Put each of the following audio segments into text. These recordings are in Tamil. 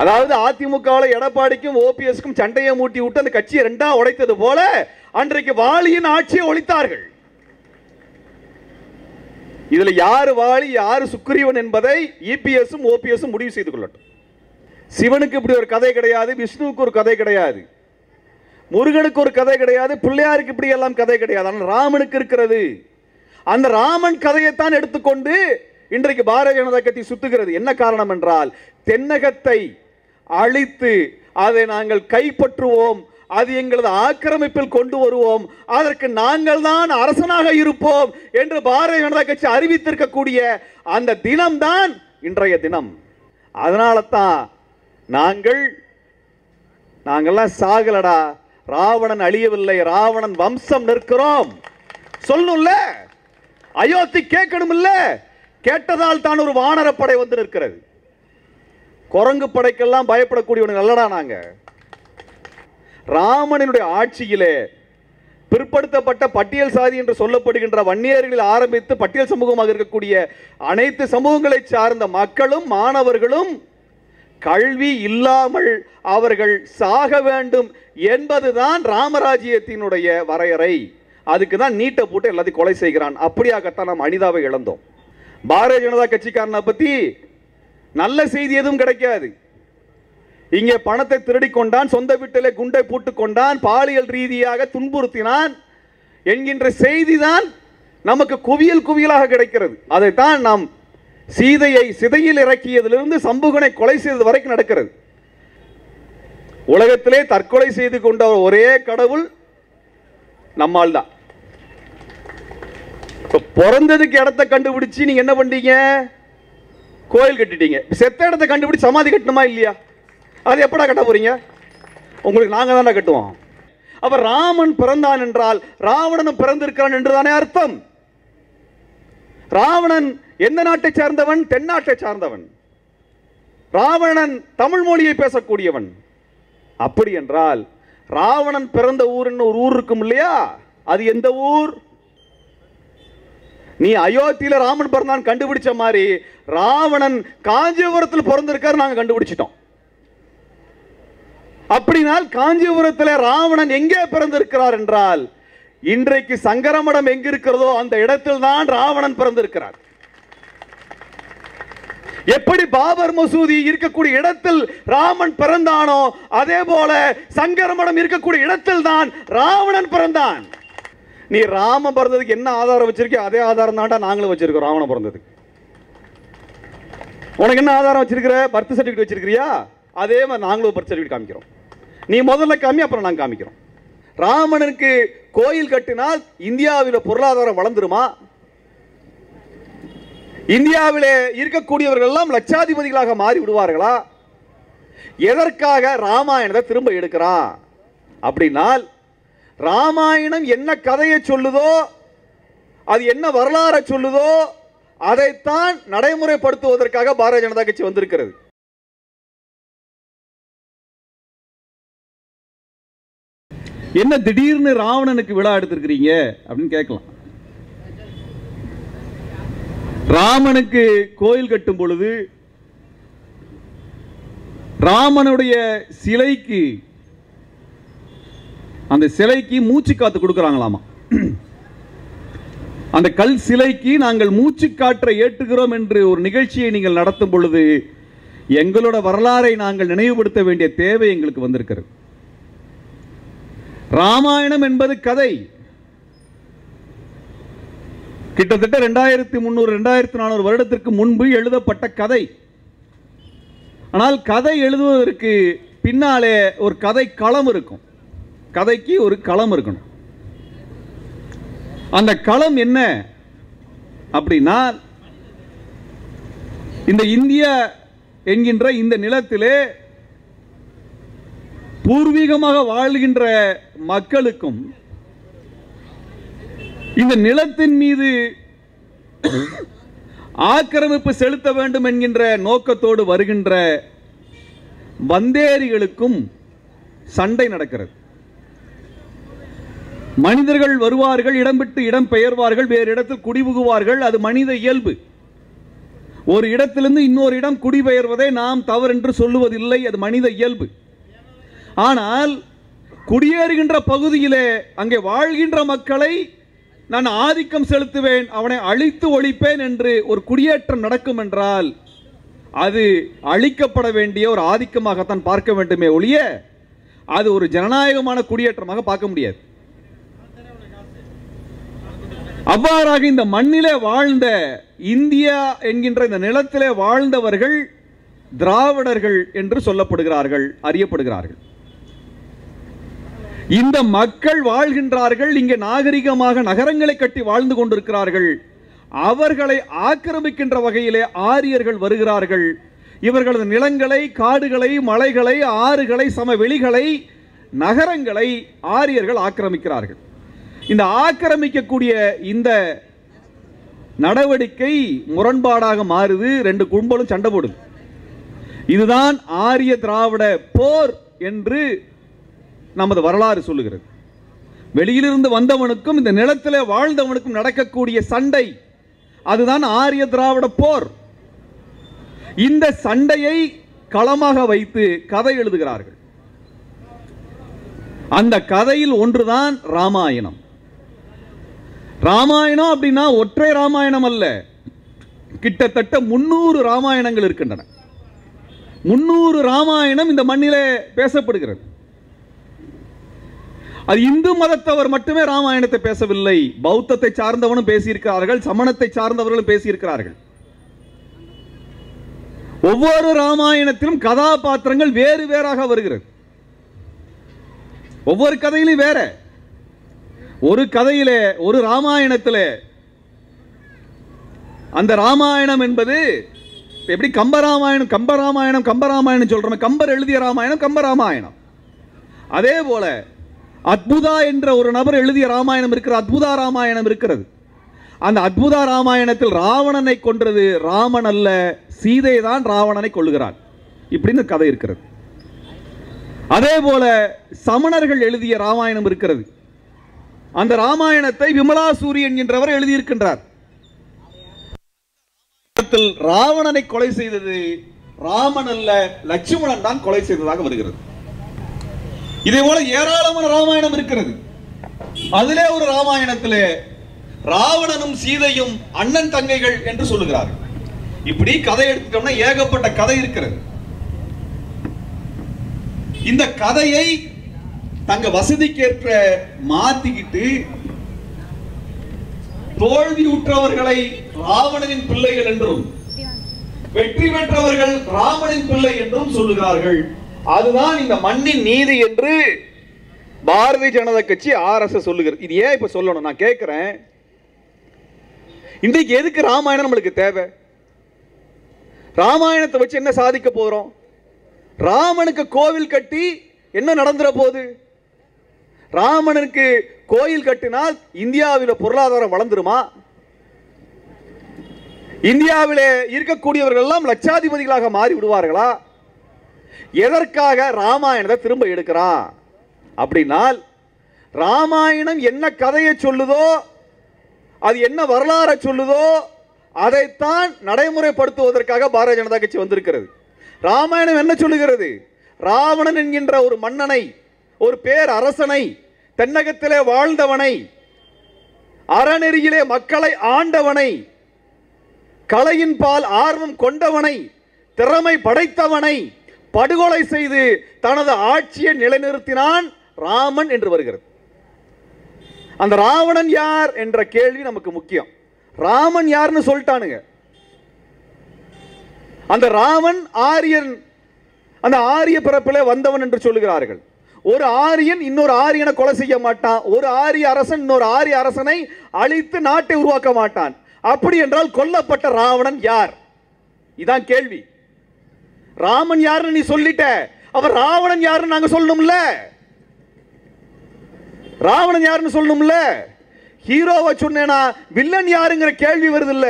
அதாவது அதிமுகவில் எடப்பாடிக்கும் ஓபிஎஸ்க்கும் சண்டையை மூட்டி விட்டு அந்த கட்சியை ரெண்டா உடைத்தது போல அன்றைக்கு வாலியின் ஆட்சியை ஒழித்தார்கள் இதுல யாரு வாலி யாரு சுக்ரீவன் என்பதை இபிஎஸும் ஓபிஎஸும் முடிவு செய்து கொள்ளட்டும் சிவனுக்கு இப்படி ஒரு கதை கிடையாது விஷ்ணுவுக்கு ஒரு கதை கிடையாது முருகனுக்கு ஒரு கதை கிடையாது பிள்ளையாருக்கு இப்படி எல்லாம் கதை கிடையாது ஆனால் ராமனுக்கு இருக்கிறது அந்த ராமன் கதையைத்தான் எடுத்துக்கொண்டு இன்றைக்கு பாரதிய ஜனதா கட்சி சுத்துகிறது என்ன காரணம் என்றால் தென்னகத்தை அழித்து அதை நாங்கள் கைப்பற்றுவோம் அது எங்களது ஆக்கிரமிப்பில் கொண்டு வருவோம் அதற்கு நாங்கள் தான் அரசனாக இருப்போம் என்று பாரதிய ஜனதா கட்சி அறிவித்திருக்கக்கூடிய அந்த தினம்தான் இன்றைய தினம் அதனால தான் நாங்கள் நாங்கெல்லாம் சாகலடா ராவணன் அழியவில்லை ராவணன் வம்சம் நிற்கிறோம் சொல்லணும்ல அயோத்தி கேட்கணும் இல்ல கேட்டதால் தான் ஒரு வானரப்படை வந்து நிற்கிறது குரங்கு படைக்கெல்லாம் பயப்படக்கூடியவனுங்க நல்லடா நாங்க ராமனினுடைய ஆட்சியிலே பிற்படுத்தப்பட்ட பட்டியல் சாதி என்று சொல்லப்படுகின்ற வன்னியர்களில் ஆரம்பித்து பட்டியல் சமூகமாக இருக்கக்கூடிய அனைத்து சமூகங்களை சார்ந்த மக்களும் மாணவர்களும் கல்வி இல்லாமல் அவர்கள் சாக வேண்டும் என்பதுதான் ராமராஜ்யத்தினுடைய வரையறை அதுக்கு தான் நீட்டை போட்டு எல்லாத்தையும் கொலை செய்கிறான் அப்படியாகத்தான் நாம் அனிதாவை இழந்தோம் பாரதிய ஜனதா கட்சிக்காரனை பத்தி நல்ல செய்தி எதுவும் கிடைக்காது இங்கே பணத்தை திருடி கொண்டான் சொந்த வீட்டிலே குண்டை போட்டுக் கொண்டான் பாலியல் ரீதியாக துன்புறுத்தினான் என்கின்ற செய்திதான் நமக்கு குவியல் குவியலாக கிடைக்கிறது அதைத்தான் நாம் சீதையை சிதையில் இறக்கியதிலிருந்து சம்புகனை கொலை செய்தது வரைக்கும் நடக்கிறது உலகத்திலே தற்கொலை செய்து கொண்ட ஒரே கடவுள் நம்மால் தான் இப்ப பிறந்ததுக்கு இடத்த கண்டுபிடிச்சு நீங்க என்ன பண்ணீங்க கோயில் கட்டிட்டீங்க செத்த இடத்த கண்டுபிடிச்சு சமாதி கட்டணுமா இல்லையா அது எப்படா கட்ட போறீங்க உங்களுக்கு நாங்க தானே கட்டுவோம் அப்ப ராமன் பிறந்தான் என்றால் ராவணனும் பிறந்திருக்கிறான் என்றுதானே அர்த்தம் ராவணன் எந்த நாட்டை சார்ந்தவன் தென்னாட்டை சார்ந்தவன் ராவணன் தமிழ் மொழியை பேசக்கூடியவன் அப்படி என்றால் ராவணன் பிறந்த ஊர்னு ஒரு ஊர் இருக்கும் இல்லையா அது எந்த ஊர் நீ அயோத்தியில ராமன் பிறந்தான் கண்டுபிடிச்ச மாதிரி ராவணன் காஞ்சிபுரத்தில் பிறந்திருக்காரு நாங்க கண்டுபிடிச்சிட்டோம் அப்படினால் காஞ்சிபுரத்தில் ராவணன் எங்கே பிறந்திருக்கிறார் என்றால் இன்றைக்கு சங்கரமடம் எங்க இருக்கிறதோ அந்த இடத்தில் தான் ராவணன் பிறந்திருக்கிறார் எப்படி பாபர் மசூதி இருக்கக்கூடிய இடத்தில் ராமன் பிறந்தானோ அதே போல சங்கரமடம் இருக்கக்கூடிய இடத்தில் தான் ராவணன் பிறந்தான் நீ ராமன் பிறந்ததுக்கு என்ன ஆதாரம் வச்சிருக்கியோ அதே ஆதாரம் தான்டா நாங்களும் வச்சிருக்கோம் ராவணன் பிறந்ததுக்கு உனக்கு என்ன ஆதாரம் வச்சிருக்கிற பர்த் சர்டிஃபிகேட் வச்சிருக்கிறியா அதே மாதிரி நாங்களும் பர்த் சர்டிஃபிகேட் காமிக்கிறோம் நீ முதல்ல காமி அப்புறம் நாங்கள் காமிக்கிறோம் ராமனுக்கு கோயில் கட்டினால் இந்தியாவில் பொருளாதாரம் வளர்ந்துருமா இந்தியாவிலே இருக்கக்கூடியவர்கள் எல்லாம் லட்சாதிபதிகளாக மாறி விடுவார்களா எதற்காக ராமாயணத்தை திரும்ப எடுக்கிறான் அப்படின்னால் ராமாயணம் என்ன கதையை சொல்லுதோ அது என்ன வரலாறை சொல்லுதோ அதைத்தான் நடைமுறைப்படுத்துவதற்காக பாரதிய ஜனதா கட்சி வந்திருக்கிறது என்ன திடீர்னு ராவணனுக்கு விழா எடுத்திருக்கிறீங்க அப்படின்னு கேட்கலாம் ராமனுக்கு கோயில் கட்டும் பொழுது ராமனுடைய சிலைக்கு அந்த சிலைக்கு மூச்சு காத்து கொடுக்கறாங்களாமா அந்த கல் சிலைக்கு நாங்கள் மூச்சு காற்றை ஏற்றுகிறோம் என்று ஒரு நிகழ்ச்சியை நீங்கள் நடத்தும் பொழுது எங்களோட வரலாறை நாங்கள் நினைவுபடுத்த வேண்டிய தேவை எங்களுக்கு வந்திருக்கிறது ராமாயணம் என்பது கதை கிட்டத்தட்ட ரெண்டாயிரத்தி முந்நூறு ரெண்டாயிரத்தி நானூறு வருடத்திற்கு முன்பு எழுதப்பட்ட கதை ஆனால் கதை எழுதுவதற்கு பின்னாலே ஒரு கதை களம் இருக்கும் கதைக்கு ஒரு களம் இருக்கணும் அந்த களம் என்ன அப்படின்னா இந்த இந்திய என்கின்ற இந்த நிலத்திலே பூர்வீகமாக வாழ்கின்ற மக்களுக்கும் இந்த நிலத்தின் மீது ஆக்கிரமிப்பு செலுத்த வேண்டும் என்கின்ற நோக்கத்தோடு வருகின்ற வந்தேரிகளுக்கும் சண்டை நடக்கிறது மனிதர்கள் வருவார்கள் இடம் விட்டு இடம் பெயர்வார்கள் வேறு இடத்தில் குடிபுகுவார்கள் அது மனித இயல்பு ஒரு இடத்திலிருந்து இன்னொரு இடம் குடிபெயர்வதை நாம் தவறென்று சொல்லுவதில்லை அது மனித இயல்பு ஆனால் குடியேறுகின்ற பகுதியிலே அங்கே வாழ்கின்ற மக்களை நான் ஆதிக்கம் செலுத்துவேன் அவனை அழித்து ஒழிப்பேன் என்று ஒரு குடியேற்றம் நடக்கும் என்றால் அது அழிக்கப்பட வேண்டிய ஒரு ஆதிக்கமாகத்தான் பார்க்க வேண்டுமே ஒழிய அது ஒரு ஜனநாயகமான குடியேற்றமாக பார்க்க முடியாது அவ்வாறாக இந்த மண்ணிலே வாழ்ந்த இந்தியா என்கின்ற இந்த நிலத்திலே வாழ்ந்தவர்கள் திராவிடர்கள் என்று சொல்லப்படுகிறார்கள் அறியப்படுகிறார்கள் இந்த மக்கள் வாழ்கின்றார்கள் இங்கே நாகரிகமாக நகரங்களை கட்டி வாழ்ந்து கொண்டிருக்கிறார்கள் அவர்களை ஆக்கிரமிக்கின்ற வகையிலே ஆரியர்கள் வருகிறார்கள் இவர்களது நிலங்களை காடுகளை மலைகளை ஆறுகளை சமவெளிகளை நகரங்களை ஆரியர்கள் ஆக்கிரமிக்கிறார்கள் இந்த ஆக்கிரமிக்கக்கூடிய இந்த நடவடிக்கை முரண்பாடாக மாறுது ரெண்டு கும்பலும் சண்டை போடுது இதுதான் ஆரிய திராவிட போர் என்று நமது வரலாறு சொல்லுகிறது வெளியிலிருந்து வந்தவனுக்கும் இந்த நிலத்திலே வாழ்ந்தவனுக்கும் நடக்கக்கூடிய சண்டை அதுதான் ஆரிய திராவிட போர் இந்த சண்டையை களமாக வைத்து கதை எழுதுகிறார்கள் அந்த கதையில் ஒன்றுதான் ராமாயணம் ராமாயணம் அப்படின்னா ஒற்றை ராமாயணம் அல்ல கிட்டத்தட்ட முன்னூறு ராமாயணங்கள் இருக்கின்றன முன்னூறு ராமாயணம் இந்த மண்ணிலே பேசப்படுகிறது அது இந்து மதத்தவர் மட்டுமே ராமாயணத்தை பேசவில்லை பௌத்தத்தை சார்ந்தவனும் பேசியிருக்கிறார்கள் சமணத்தை சார்ந்தவர்களும் பேசியிருக்கிறார்கள் ஒவ்வொரு ராமாயணத்திலும் கதாபாத்திரங்கள் வேறு வேறாக வருகிறது ஒவ்வொரு கதையிலும் வேற ஒரு கதையிலே ஒரு ராமாயணத்திலே அந்த ராமாயணம் என்பது எப்படி கம்பராமாயணம் கம்பராமாயணம் கம்பராமாயணம் சொல்றோம் கம்பர் எழுதிய ராமாயணம் கம்பராமாயணம் அதே போல அத்புதா என்ற ஒரு நபர் எழுதிய ராமாயணம் இருக்கிற அத்புதா ராமாயணம் இருக்கிறது அந்த அத்புதா ராமாயணத்தில் ராவணனை கொன்றது ராமன் அல்ல சீதை தான் ராவணனை கொள்ளுகிறான் இப்படின்னு கதை இருக்கிறது அதே போல சமணர்கள் எழுதிய ராமாயணம் இருக்கிறது அந்த ராமாயணத்தை விமலாசூரி என்கின்றவர் எழுதியிருக்கின்றார் ராமாயணத்தில் ராவணனை கொலை செய்தது ராமன் அல்ல லட்சுமணன் தான் கொலை செய்ததாக வருகிறது இதே போல ஏராளமான ராமாயணம் இருக்கிறது அதிலே ஒரு ராமாயணத்திலே ராவணனும் சீதையும் அண்ணன் தங்கைகள் என்று சொல்லுகிறார்கள் இப்படி கதை எடுத்துட்டோம்னா ஏகப்பட்ட கதை இருக்கிறது இந்த கதையை தங்க வசதிக்கேற்ப மாத்திக்கிட்டு தோல்வி உற்றவர்களை ராவணனின் பிள்ளைகள் என்றும் வெற்றி பெற்றவர்கள் ராமனின் பிள்ளை என்றும் சொல்லுகிறார்கள் அதுதான் இந்த மண்ணின் நீதி என்று பாரதிய ஜனதா கட்சி ஆர்எஸ் சொல்லுகிறது இது ஏன் இப்ப சொல்லணும் நான் கேட்கிறேன் இன்றைக்கு எதுக்கு ராமாயணம் நம்மளுக்கு தேவை ராமாயணத்தை வச்சு என்ன சாதிக்க போறோம் ராமனுக்கு கோவில் கட்டி என்ன நடந்துற போகுது ராமனுக்கு கோயில் கட்டினால் இந்தியாவில் பொருளாதாரம் வளர்ந்துருமா இந்தியாவிலே இருக்கக்கூடியவர்கள் எல்லாம் லட்சாதிபதிகளாக மாறி விடுவார்களா எதற்காக ராமாயணத்தை திரும்ப எடுக்கிறான் அப்படின்னால் ராமாயணம் என்ன கதையை சொல்லுதோ அது என்ன வரலாறை சொல்லுதோ அதைத்தான் நடைமுறைப்படுத்துவதற்காக பாரதிய ஜனதா கட்சி வந்திருக்கிறது ராமாயணம் என்ன சொல்லுகிறது ராவணன் என்கின்ற ஒரு மன்னனை ஒரு பேர் அரசனை தென்னகத்திலே வாழ்ந்தவனை அறநெறியிலே மக்களை ஆண்டவனை கலையின் பால் ஆர்வம் கொண்டவனை திறமை படைத்தவனை படுகொலை செய்து தனது ஆட்சியை நிலைநிறுத்தினான் ராமன் என்று வருகிறது அந்த ராவணன் யார் என்ற கேள்வி நமக்கு முக்கியம் ராமன் யாருன்னு சொல்லிட்டானுங்க அந்த ராமன் ஆரியன் அந்த ஆரிய பிறப்பிலே வந்தவன் என்று சொல்லுகிறார்கள் ஒரு ஆரியன் இன்னொரு ஆரியனை கொலை செய்ய மாட்டான் ஒரு ஆரிய அரசன் இன்னொரு ஆரிய அரசனை அழித்து நாட்டை உருவாக்க மாட்டான் அப்படி என்றால் கொல்லப்பட்ட ராவணன் யார் இதான் கேள்வி ராமன் யாருன்னு நீ சொல்லிட்ட அவர் ராவணன் யாருன்னு நாங்க சொல்லணும்ல ராவணன் யாருன்னு சொல்லணும்ல ஹீரோவை சொன்னேனா வில்லன் யாருங்கிற கேள்வி வருது இல்ல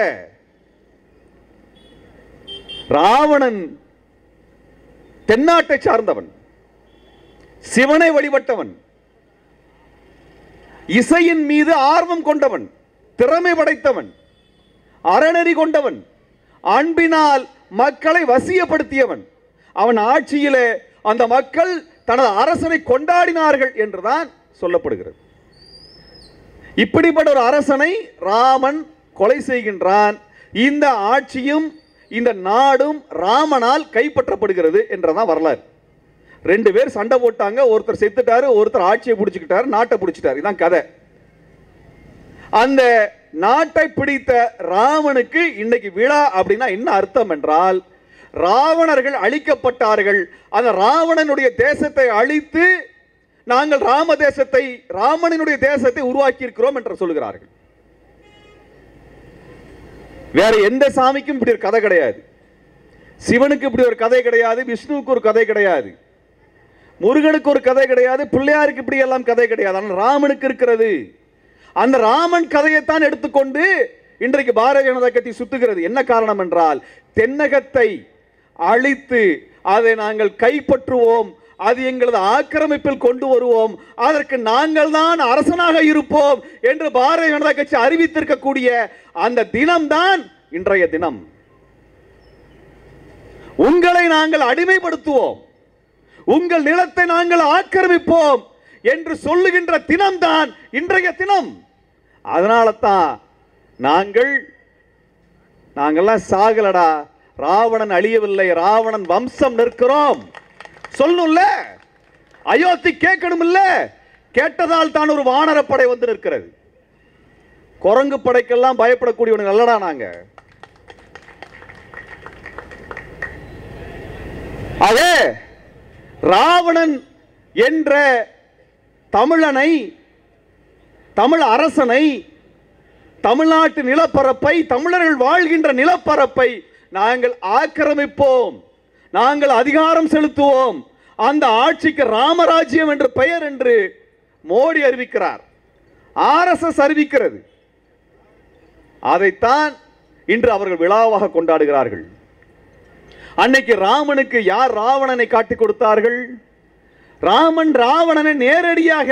ராவணன் தென்னாட்டை சார்ந்தவன் சிவனை வழிபட்டவன் இசையின் மீது ஆர்வம் கொண்டவன் திறமை படைத்தவன் அறநெறி கொண்டவன் அன்பினால் மக்களை வசியப்படுத்தியவன் அவன் ஆட்சியிலே அந்த மக்கள் தனது அரசனை கொண்டாடினார்கள் என்றுதான் சொல்லப்படுகிறது இப்படிப்பட்ட ஒரு அரசனை ராமன் கொலை செய்கின்றான் இந்த ஆட்சியும் இந்த நாடும் ராமனால் கைப்பற்றப்படுகிறது என்றதான் வரலாறு ரெண்டு பேர் சண்டை போட்டாங்க ஒருத்தர் செத்துட்டாரு ஒருத்தர் ஆட்சியை பிடிச்சுக்கிட்டாரு நாட்டை பிடிச்சிட்டாரு இதான் கதை அந்த நாட்டை பிடித்த ராவனுக்கு இன்னைக்கு விழா அப்படின்னா என்ன அர்த்தம் என்றால் ராவணர்கள் அழிக்கப்பட்டார்கள் அந்த ராவணனுடைய தேசத்தை அழித்து நாங்கள் ராம தேசத்தை ராமனினுடைய தேசத்தை உருவாக்கி இருக்கிறோம் என்று சொல்கிறார்கள் வேற எந்த சாமிக்கும் இப்படி ஒரு கதை கிடையாது சிவனுக்கு இப்படி ஒரு கதை கிடையாது விஷ்ணுவுக்கு ஒரு கதை கிடையாது முருகனுக்கு ஒரு கதை கிடையாது பிள்ளையாருக்கு இப்படி எல்லாம் கதை கிடையாது ஆனால் ராமனுக்கு இருக்கிறது அந்த ராமன் கதையைத்தான் எடுத்துக்கொண்டு இன்றைக்கு பாரதிய ஜனதா கட்சி சுத்துகிறது என்ன காரணம் என்றால் தென்னகத்தை அழித்து அதை நாங்கள் கைப்பற்றுவோம் அது எங்களது ஆக்கிரமிப்பில் கொண்டு வருவோம் அதற்கு நாங்கள் தான் அரசனாக இருப்போம் என்று பாரதிய ஜனதா கட்சி அறிவித்திருக்கக்கூடிய அந்த தினம்தான் இன்றைய தினம் உங்களை நாங்கள் அடிமைப்படுத்துவோம் உங்கள் நிலத்தை நாங்கள் ஆக்கிரமிப்போம் என்று சொல்லுகின்ற தினம்தான் இன்றைய தினம் அதனால தான் நாங்கள் நாங்கெல்லாம் சாகலடா ராவணன் அழியவில்லை ராவணன் வம்சம் நிற்கிறோம் சொல்லணும்ல அயோத்தி கேட்கணும் இல்ல கேட்டதால் தான் ஒரு வானரப்படை வந்து நிற்கிறது குரங்கு படைக்கெல்லாம் பயப்படக்கூடியவனுங்க நல்லடா நாங்க ஆக ராவணன் என்ற தமிழனை தமிழ் அரசனை தமிழ்நாட்டு நிலப்பரப்பை தமிழர்கள் வாழ்கின்ற நிலப்பரப்பை நாங்கள் ஆக்கிரமிப்போம் நாங்கள் அதிகாரம் செலுத்துவோம் அந்த ஆட்சிக்கு ராமராஜ்யம் என்று பெயர் என்று மோடி அறிவிக்கிறார் ஆர்எஸ்எஸ் அறிவிக்கிறது அதைத்தான் இன்று அவர்கள் விழாவாக கொண்டாடுகிறார்கள் அன்னைக்கு ராமனுக்கு யார் ராவணனை காட்டிக் கொடுத்தார்கள் ராமன் ராவணனை நேரடியாக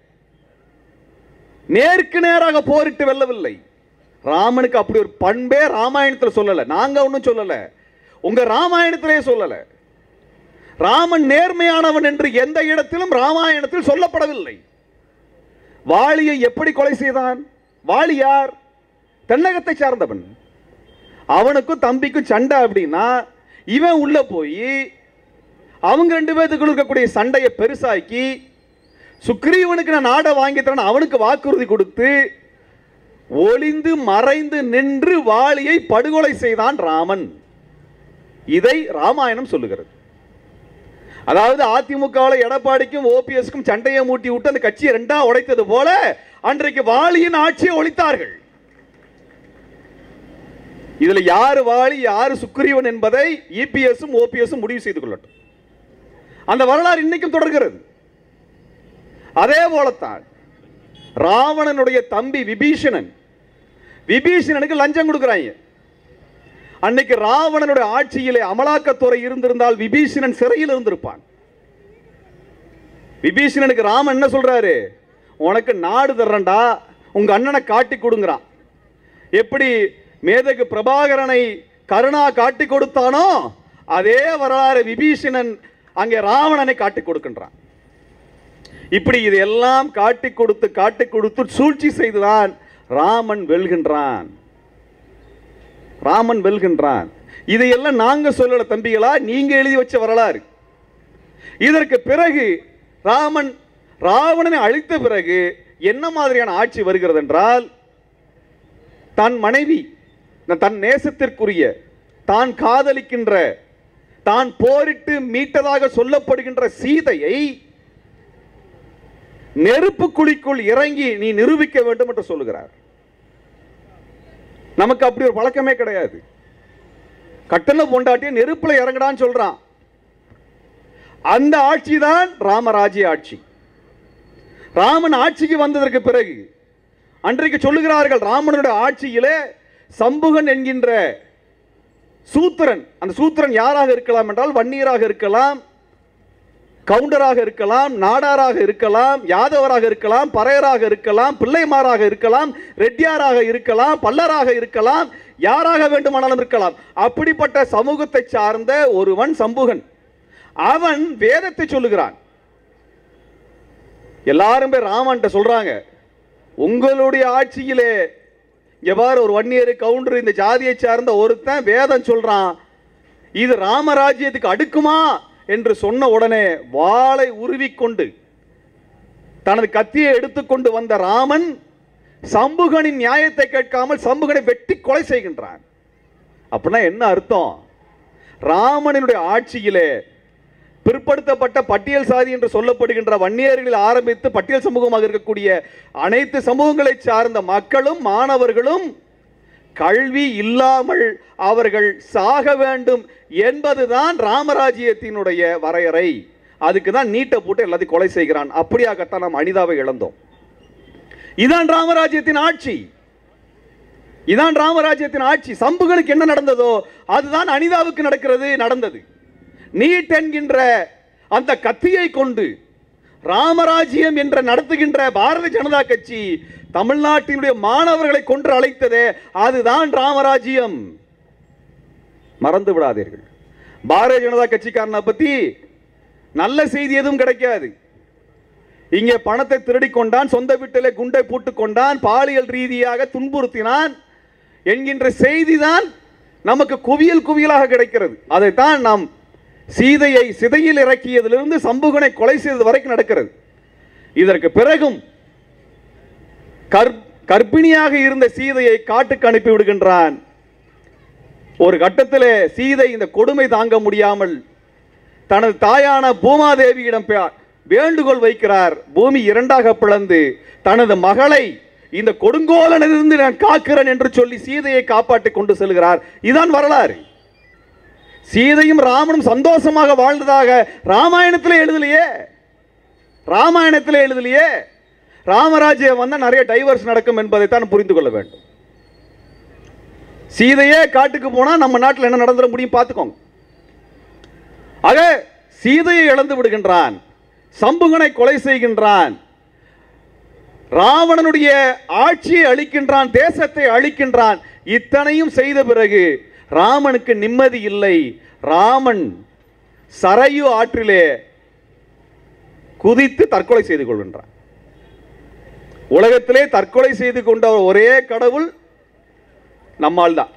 நேருக்கு நேராக போரிட்டு வெல்லவில்லை ராமனுக்கு அப்படி ஒரு பண்பே ராமாயணத்தில் சொல்லல நாங்க ஒன்றும் சொல்லல உங்க ராமாயணத்திலே சொல்லல ராமன் நேர்மையானவன் என்று எந்த இடத்திலும் ராமாயணத்தில் சொல்லப்படவில்லை வாலியை எப்படி கொலை செய்தான் வாலி யார் தென்னகத்தை சார்ந்தவன் அவனுக்கும் தம்பிக்கும் சண்டை அப்படின்னா இவன் உள்ள போய் அவங்க ரெண்டு பேத்துக்குள்ள இருக்கக்கூடிய சண்டையை பெருசாக்கி சுக்ரீவனுக்கு நான் நாடை வாங்கி தரேன் அவனுக்கு வாக்குறுதி கொடுத்து ஒளிந்து மறைந்து நின்று வாலியை படுகொலை செய்தான் ராமன் இதை ராமாயணம் சொல்லுகிறது அதாவது அதிமுகவில் எடப்பாடிக்கும் ஓபிஎஸ்க்கும் சண்டையை மூட்டி விட்டு அந்த கட்சியை ரெண்டா உடைத்தது போல அன்றைக்கு வாலியின் ஆட்சியை ஒழித்தார்கள் இதுல யாரு வாலி யாரு சுக்ரீவன் என்பதை இபிஎஸும் ஓபிஎஸும் முடிவு செய்து கொள்ளட்டும் அந்த வரலாறு இன்னைக்கும் தொடர்கிறது அதே போலத்தான் ராவணனுடைய தம்பி விபீஷணன் விபீஷணனுக்கு லஞ்சம் கொடுக்குறாங்க அன்னைக்கு ராவணனுடைய ஆட்சியிலே அமலாக்கத்துறை இருந்திருந்தால் விபீஷணன் சிறையில் இருந்திருப்பான் விபீஷணனுக்கு ராமன் என்ன சொல்றாரு உனக்கு நாடு தர்றேன்டா உங்க அண்ணனை காட்டி கொடுங்கிறான் எப்படி மேதகு பிரபாகரனை கருணா காட்டி கொடுத்தானோ அதே வரலாறு விபீஷணன் அங்கே ராவணனை காட்டி கொடுக்கின்றான் இப்படி இதெல்லாம் காட்டி கொடுத்து காட்டி கொடுத்து சூழ்ச்சி செய்துதான் ராமன் வெல்கின்றான் ராமன் வெல்கின்றான் இதையெல்லாம் நாங்க சொல்லல தம்பிகளா நீங்க எழுதி வச்ச வரலாறு இதற்கு பிறகு ராமன் ராவணனை அழித்த பிறகு என்ன மாதிரியான ஆட்சி வருகிறது என்றால் தன் மனைவி தன் நேசத்திற்குரிய தான் காதலிக்கின்ற தான் போரிட்டு மீட்டதாக சொல்லப்படுகின்ற சீதையை நெருப்பு குழிக்குள் இறங்கி நீ நிரூபிக்க வேண்டும் என்று சொல்லுகிறார் நமக்கு அப்படி ஒரு பழக்கமே கிடையாது கட்டண பொண்டாட்டிய நெருப்புல இறங்கடான்னு சொல்றான் அந்த ஆட்சி தான் ராமராஜ்ய ஆட்சி ராமன் ஆட்சிக்கு வந்ததற்கு பிறகு அன்றைக்கு சொல்லுகிறார்கள் ராமனுடைய ஆட்சியிலே சம்புகன் என்கின்ற சூத்திரன் அந்த சூத்திரன் யாராக இருக்கலாம் என்றால் வன்னியராக இருக்கலாம் கவுண்டராக இருக்கலாம் நாடாராக இருக்கலாம் யாதவராக இருக்கலாம் பறையராக இருக்கலாம் பிள்ளைமாராக இருக்கலாம் ரெட்டியாராக இருக்கலாம் பல்லராக இருக்கலாம் யாராக வேண்டுமானாலும் இருக்கலாம் அப்படிப்பட்ட சமூகத்தை சார்ந்த ஒருவன் சம்புகன் அவன் வேதத்தை சொல்லுகிறான் எல்லாரும் போய் ராமன்ட்ட சொல்றாங்க உங்களுடைய ஆட்சியிலே எவ்வாறு ஒரு வன்னியர் கவுண்டர் இந்த ஜாதியை சார்ந்த ஒருத்தன் வேதம் சொல்றான் இது ராமராஜ்யத்துக்கு அடுக்குமா என்று சொன்ன உடனே வாளை உருவிக்கொண்டு தனது கத்தியை எடுத்துக்கொண்டு வந்த ராமன் சம்புகனின் நியாயத்தை கேட்காமல் சம்புகனை வெட்டி கொலை செய்கின்றான் அப்படின்னா என்ன அர்த்தம் ராமனினுடைய ஆட்சியிலே பிற்படுத்தப்பட்ட பட்டியல் சாதி என்று சொல்லப்படுகின்ற வன்னியர்களில் ஆரம்பித்து பட்டியல் சமூகமாக இருக்கக்கூடிய அனைத்து சமூகங்களை சார்ந்த மக்களும் மாணவர்களும் கல்வி இல்லாமல் அவர்கள் சாக வேண்டும் என்பதுதான் ராமராஜ்யத்தினுடைய வரையறை அதுக்கு தான் நீட்டை போட்டு எல்லாத்தையும் கொலை செய்கிறான் அப்படியாகத்தான் நாம் அனிதாவை இழந்தோம் இதான் ராமராஜ்யத்தின் ஆட்சி இதான் ராமராஜ்யத்தின் ஆட்சி சம்புகளுக்கு என்ன நடந்ததோ அதுதான் அனிதாவுக்கு நடக்கிறது நடந்தது நீட் என்கின்ற அந்த கத்தியை கொண்டு ராமராஜ்யம் என்ற நடத்துகின்ற பாரதிய ஜனதா கட்சி தமிழ்நாட்டினுடைய மாணவர்களை கொன்று அழைத்ததே அதுதான் ராமராஜ்யம் மறந்து விடாதீர்கள் பாரதிய ஜனதா கட்சிக்காரனை பத்தி நல்ல செய்தி எதுவும் கிடைக்காது இங்கே பணத்தை திருடி கொண்டான் சொந்த வீட்டிலே குண்டை போட்டுக் கொண்டான் பாலியல் ரீதியாக துன்புறுத்தினான் என்கின்ற செய்திதான் நமக்கு குவியல் குவியலாக கிடைக்கிறது அதைத்தான் நாம் சீதையை சிதையில் இறக்கியதிலிருந்து சம்புகனை கொலை செய்தது வரைக்கும் நடக்கிறது இதற்கு பிறகும் கற் கர்ப்பிணியாக இருந்த சீதையை காட்டுக்கு அனுப்பி விடுகின்றான் ஒரு கட்டத்தில் சீதை இந்த கொடுமை தாங்க முடியாமல் தனது தாயான பூமாதேவியிடம் பே- வேண்டுகோள் வைக்கிறார் பூமி இரண்டாக பிளந்து தனது மகளை இந்த கொடுங்கோலனிலிருந்து நான் காக்கிறேன் என்று சொல்லி சீதையை காப்பாற்றி கொண்டு செல்கிறார் இதான் வரலாறு சீதையும் ராமனும் சந்தோஷமாக வாழ்ந்ததாக ராமாயணத்திலே எழுதலையே ராமாயணத்திலே எழுதலையே ராமராஜ்யம் வந்தால் நிறைய டைவர்ஸ் நடக்கும் என்பதைத்தான் புரிந்து கொள்ள வேண்டும் சீதையே காட்டுக்கு போனா நம்ம நாட்டில் என்ன நடந்துட முடியும் பார்த்துக்கோங்க ஆக சீதையை இழந்து விடுகின்றான் சம்புகனை கொலை செய்கின்றான் ராவணனுடைய ஆட்சியை அழிக்கின்றான் தேசத்தை அழிக்கின்றான் இத்தனையும் செய்த பிறகு ராமனுக்கு நிம்மதி இல்லை ராமன் சரையு ஆற்றிலே குதித்து தற்கொலை செய்து கொள்கின்றான் உலகத்திலே தற்கொலை செய்து கொண்ட ஒரே கடவுள் நம்மால் தான்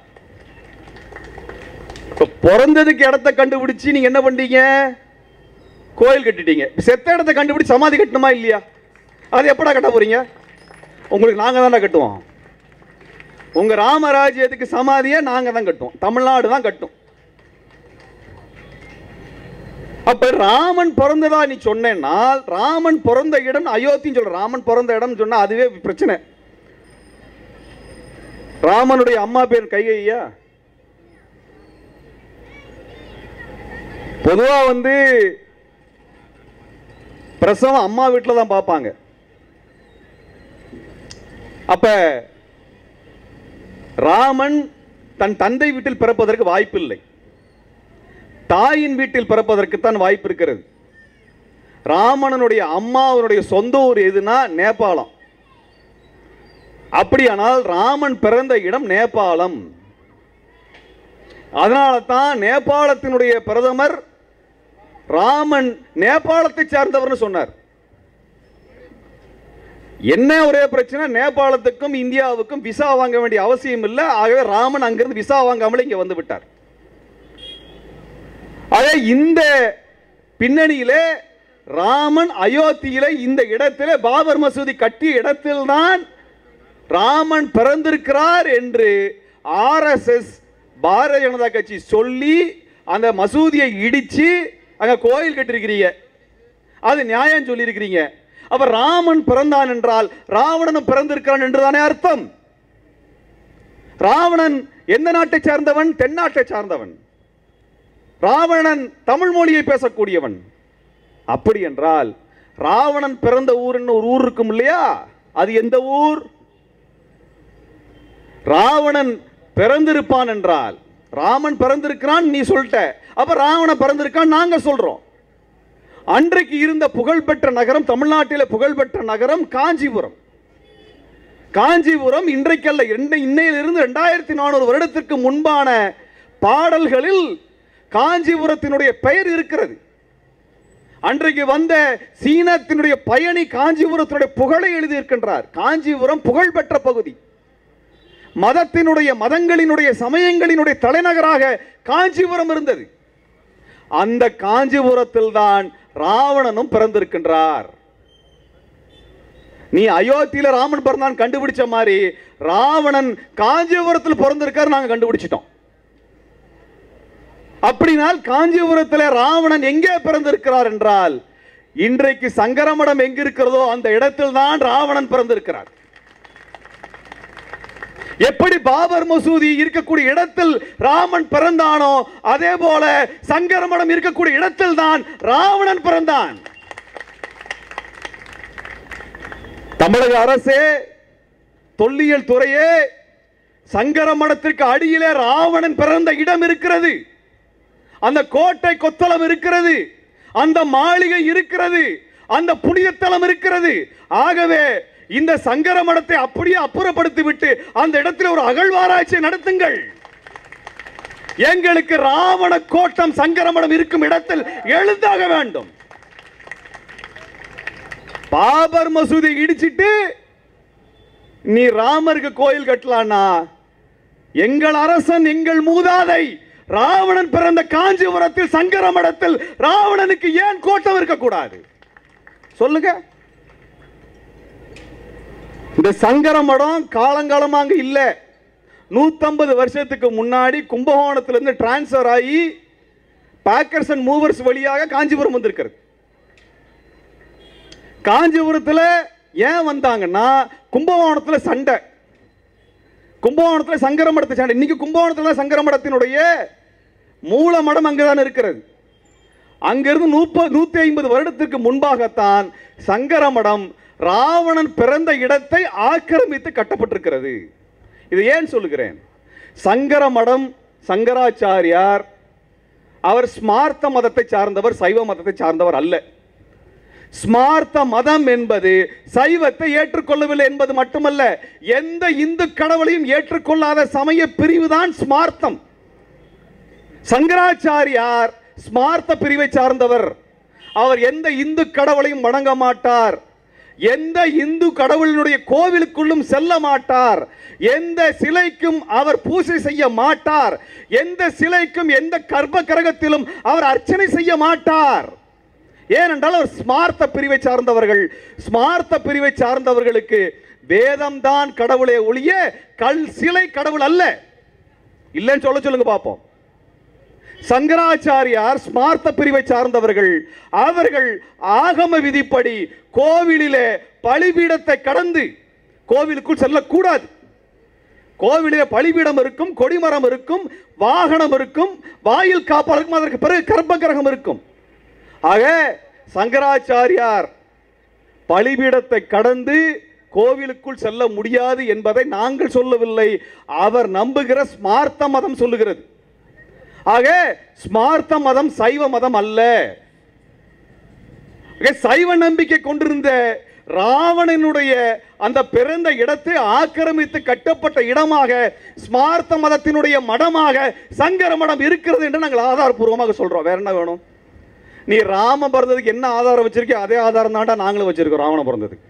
இப்ப பிறந்ததுக்கு இடத்த கண்டுபிடிச்சு நீங்க என்ன பண்ணீங்க கோயில் கட்டிட்டீங்க செத்த இடத்த கண்டுபிடிச்சு சமாதி கட்டணுமா இல்லையா அது எப்படா கட்ட போறீங்க உங்களுக்கு நாங்க தானே கட்டுவோம் உங்க ராமராஜ்யத்துக்கு சமாதியை நாங்க தான் கட்டுவோம் தமிழ்நாடு தான் கட்டும் அப்ப ராமன் பிறந்ததா நீ சொன்னேன்னா ராமன் பிறந்த இடம் அயோத்தின்னு சொல்ற ராமன் பிறந்த இடம் சொன்னா அதுவே பிரச்சனை ராமனுடைய அம்மா பேர் கைகையா பொதுவா வந்து பிரசவம் அம்மா வீட்டில் தான் பார்ப்பாங்க அப்ப ராமன் தன் தந்தை வீட்டில் பிறப்பதற்கு வாய்ப்பில்லை தாயின் வீட்டில் பிறப்பதற்குத்தான் வாய்ப்பு இருக்கிறது ராமணனுடைய அம்மாவனுடைய சொந்த ஊர் எதுனா நேபாளம் அப்படியானால் ராமன் பிறந்த இடம் நேபாளம் அதனால தான் நேபாளத்தினுடைய பிரதமர் ராமன் நேபாளத்தை சார்ந்தவர்னு சொன்னார் என்ன ஒரே பிரச்சனை நேபாளத்துக்கும் இந்தியாவுக்கும் விசா வாங்க வேண்டிய அவசியம் இல்லை ஆகவே ராமன் அங்கிருந்து விசா வாங்காமல் இங்க வந்து விட்டார் ஆக இந்த பின்னணியிலே ராமன் அயோத்தியிலே இந்த இடத்திலே பாபர் மசூதி கட்டிய இடத்தில்தான் ராமன் பிறந்திருக்கிறார் என்று ஆர்எஸ்எஸ் பாரதிய ஜனதா கட்சி சொல்லி அந்த மசூதியை இடிச்சு அங்க கோயில் கட்டிருக்கிறீங்க அது நியாயம் சொல்லியிருக்கிறீங்க அப்ப ராமன் பிறந்தான் என்றால் ராவணனும் பிறந்திருக்கிறான் என்றுதானே அர்த்தம் ராவணன் எந்த நாட்டை சார்ந்தவன் தென்னாட்டை சார்ந்தவன் ராவணன் தமிழ் மொழியை பேசக்கூடியவன் அப்படி என்றால் ராவணன் பிறந்த ஊர்னு ஒரு ஊர் இருக்கும் இல்லையா அது எந்த ஊர் ராவணன் பிறந்திருப்பான் என்றால் ராமன் பிறந்திருக்கிறான் நீ சொல்லிட்ட அப்ப ராவணன் பிறந்திருக்கான் நாங்க சொல்றோம் அன்றைக்கு இருந்த புகழ்பெற்ற நகரம் தமிழ்நாட்டில் புகழ்பெற்ற நகரம் காஞ்சிபுரம் காஞ்சிபுரம் இன்றைக்கல்ல இன்ன- இன்னையிலிருந்து ரெண்டாயிரத்தி நானூறு வருடத்திற்கு முன்பான பாடல்களில் காஞ்சிபுரத்தினுடைய பெயர் இருக்கிறது அன்றைக்கு வந்த சீனத்தினுடைய பயணி காஞ்சிபுரத்தினுடைய புகழை எழுதியிருக்கின்றார் காஞ்சிபுரம் புகழ்பெற்ற பகுதி மதத்தினுடைய மதங்களினுடைய சமயங்களினுடைய தலைநகராக காஞ்சிபுரம் இருந்தது அந்த காஞ்சிபுரத்தில் தான் ராவணனும் பிறந்திருக்கின்றார் நீ அயோத்தியில ராமன் பிறந்தான் கண்டுபிடிச்ச மாதிரி ராவணன் காஞ்சிபுரத்தில் பிறந்திருக்காரு நாங்க கண்டுபிடிச்சிட்டோம் அப்படினால் காஞ்சிபுரத்தில் ராவணன் எங்கே பிறந்திருக்கிறார் என்றால் இன்றைக்கு சங்கரமடம் எங்க இருக்கிறதோ அந்த இடத்தில் தான் ராவணன் பிறந்திருக்கிறார் எப்படி பாபர் மசூதி இருக்கக்கூடிய இடத்தில் ராமன் பிறந்தானோ அதே போல சங்கரமடம் இருக்கக்கூடிய இடத்தில் தான் ராவணன் பிறந்தான் தமிழக அரசே தொல்லியல் துறையே சங்கரமடத்திற்கு அடியிலே ராவணன் பிறந்த இடம் இருக்கிறது அந்த கோட்டை கொத்தளம் இருக்கிறது அந்த மாளிகை இருக்கிறது அந்த புனித தலம் இருக்கிறது ஆகவே இந்த சங்கர மடத்தை அப்படியே அப்புறப்படுத்தி விட்டு அந்த இடத்தில் ஒரு அகழ்வாராய்ச்சி நடத்துங்கள் எங்களுக்கு ராவண கோட்டம் சங்கரமடம் இருக்கும் இடத்தில் எழுந்தாக வேண்டும் பாபர் மசூதி இடிச்சிட்டு நீ ராமருக்கு கோயில் கட்டலான்னா எங்கள் அரசன் எங்கள் மூதாதை ராவணன் பிறந்த காஞ்சிபுரத்தில் சங்கர மடத்தில் ராவணனுக்கு ஏன் கோட்டம் இருக்கக்கூடாது சொல்லுங்க இந்த சங்கர மடம் காலங்காலமா அங்க இல்ல நூத்தம்பது வருஷத்துக்கு முன்னாடி கும்பகோணத்திலிருந்து டிரான்ஸ்ஃபர் ஆகி பேக்கர்ஸ் அண்ட் மூவர்ஸ் வழியாக காஞ்சிபுரம் வந்திருக்கிறது காஞ்சிபுரத்தில் ஏன் வந்தாங்கன்னா கும்பகோணத்தில் சண்டை கும்பகோணத்தில் சங்கரமடத்தை சண்டை இன்னைக்கு கும்பகோணத்தில் சங்கரமடத்தினுடைய மூல மடம் அங்குதான் இருக்கிறது அங்கிருந்து நூப்ப நூத்தி ஐம்பது வருடத்திற்கு முன்பாகத்தான் சங்கரமடம் ராவணன் பிறந்த இடத்தை ஆக்கிரமித்து கட்டப்பட்டிருக்கிறது இது ஏன் சொல்லுகிறேன் சங்கரமடம் சங்கராச்சாரியார் அவர் ஸ்மார்த்த மதத்தை சார்ந்தவர் சைவ மதத்தை சார்ந்தவர் அல்ல ஸ்மார்த்த மதம் என்பது சைவத்தை ஏற்றுக்கொள்ளவில்லை என்பது மட்டுமல்ல எந்த இந்து கடவுளையும் ஏற்றுக்கொள்ளாத சமய பிரிவுதான் ஸ்மார்த்தம் சங்கராச்சாரியார் ஸ்மார்த்த பிரிவை சார்ந்தவர் அவர் எந்த இந்து கடவுளையும் வணங்க மாட்டார் எந்த இந்து கடவுளினுடைய கோவிலுக்குள்ளும் செல்ல மாட்டார் எந்த சிலைக்கும் அவர் பூஜை செய்ய மாட்டார் எந்த சிலைக்கும் எந்த கர்ப்ப கிரகத்திலும் அவர் அர்ச்சனை செய்ய மாட்டார் ஏனென்றால் அவர் ஸ்மார்த்த பிரிவை சார்ந்தவர்கள் ஸ்மார்த்த பிரிவை சார்ந்தவர்களுக்கு வேதம் தான் கடவுளே ஒழிய கல் சிலை கடவுள் அல்ல இல்லைன்னு சொல்ல சொல்லுங்க பார்ப்போம் சங்கராச்சாரியார் ஸ்மார்த்த பிரிவை சார்ந்தவர்கள் அவர்கள் ஆகம விதிப்படி கோவிலிலே பலிபீடத்தை கடந்து கோவிலுக்குள் செல்லக்கூடாது கோவிலிலே பலிபீடம் இருக்கும் கொடிமரம் இருக்கும் வாகனம் இருக்கும் வாயில் காப்பாளர் இருக்கும் அதற்கு பிறகு கர்ப்ப கிரகம் இருக்கும் ஆக சங்கராச்சாரியார் பலிபீடத்தை கடந்து கோவிலுக்குள் செல்ல முடியாது என்பதை நாங்கள் சொல்லவில்லை அவர் நம்புகிற ஸ்மார்த்த மதம் சொல்லுகிறது ஆக ஸ்மார்த்த மதம் சைவ மதம் அல்ல ஆக, சைவ நம்பிக்கை கொண்டிருந்த ராவணனுடைய அந்த பிறந்த இடத்தை ஆக்கிரமித்து கட்டப்பட்ட இடமாக ஸ்மார்த்த மதத்தினுடைய மடமாக சங்கர மடம் இருக்கிறது என்று நாங்கள் ஆதாரபூர்வமாக சொல்றோம் வேற என்ன வேணும் நீ ராம பிறந்ததுக்கு என்ன ஆதாரம் வச்சிருக்கியோ அதே ஆதாரம் தான்டா நாங்களும் வச்சிருக்கோம் ராவணன் பிறந்ததுக்கு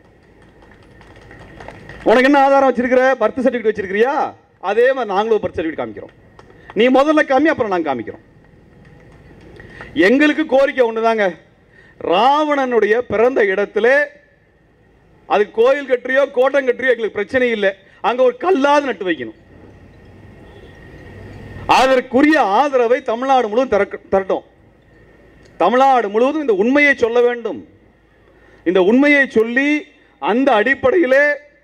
உனக்கு என்ன ஆதாரம் வச்சிருக்கிற பர்த் சர்டிஃபிகேட் வச்சிருக்கிறியா அதே மாதிரி நாங்களும் பர்த் சர்டிஃபிகேட் காமிக்கிறோம் நீ முதல்ல காமி அப்புறம் நாங்கள் காமிக்கிறோம் எங்களுக்கு கோரிக்கை ஒண்ணுதாங்க ராவணனுடைய பிறந்த இடத்துல அது கோயில் கட்டுறியோ கோட்டம் கட்டுறியோ எங்களுக்கு பிரச்சனை இல்லை அங்க ஒரு கல்லாவது நட்டு வைக்கணும் அதற்குரிய ஆதரவை தமிழ்நாடு முழுவதும் திறக்க திரட்டும் தமிழ்நாடு முழுவதும் இந்த உண்மையை சொல்ல வேண்டும் இந்த உண்மையை சொல்லி அந்த அடிப்படையிலே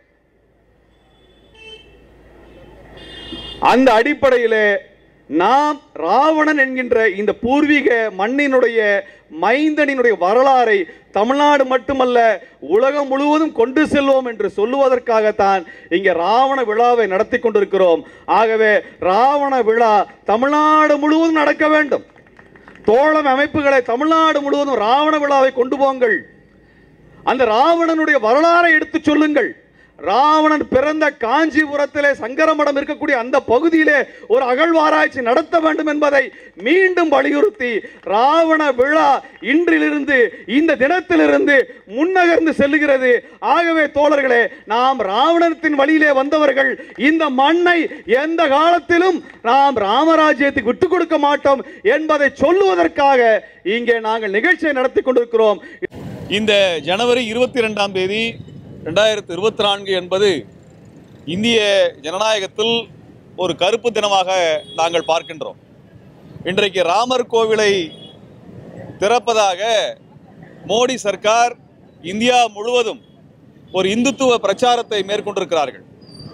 அந்த அடிப்படையிலே நாம் ராவணன் என்கின்ற இந்த பூர்வீக மண்ணினுடைய மைந்தனினுடைய வரலாறை தமிழ்நாடு மட்டுமல்ல உலகம் முழுவதும் கொண்டு செல்வோம் என்று சொல்லுவதற்காகத்தான் இங்கே ராவண விழாவை நடத்தி கொண்டிருக்கிறோம் ஆகவே ராவண விழா தமிழ்நாடு முழுவதும் நடக்க வேண்டும் தோழமை அமைப்புகளை தமிழ்நாடு முழுவதும் ராவண விழாவை கொண்டு போங்கள் அந்த ராவணனுடைய வரலாறை எடுத்து சொல்லுங்கள் ராவணன் பிறந்த காஞ்சிபுரத்திலே சங்கரமடம் இருக்கக்கூடிய அந்த பகுதியிலே ஒரு அகழ்வாராய்ச்சி நடத்த வேண்டும் என்பதை மீண்டும் வலியுறுத்தி ராவண விழா இன்றிலிருந்து இந்த தினத்திலிருந்து முன்னகர்ந்து செல்லுகிறது ஆகவே தோழர்களே நாம் ராவணத்தின் வழியிலே வந்தவர்கள் இந்த மண்ணை எந்த காலத்திலும் நாம் ராமராஜ்யத்துக்கு விட்டுக் கொடுக்க மாட்டோம் என்பதை சொல்லுவதற்காக இங்கே நாங்கள் நிகழ்ச்சியை நடத்தி கொண்டிருக்கிறோம் இந்த ஜனவரி இருபத்தி ரெண்டாம் தேதி ரெண்டாயிரத்தி இருபத்தி நான்கு என்பது இந்திய ஜனநாயகத்தில் ஒரு கருப்பு தினமாக நாங்கள் பார்க்கின்றோம் இன்றைக்கு ராமர் கோவிலை திறப்பதாக மோடி சர்க்கார் இந்தியா முழுவதும் ஒரு இந்துத்துவ பிரச்சாரத்தை மேற்கொண்டிருக்கிறார்கள்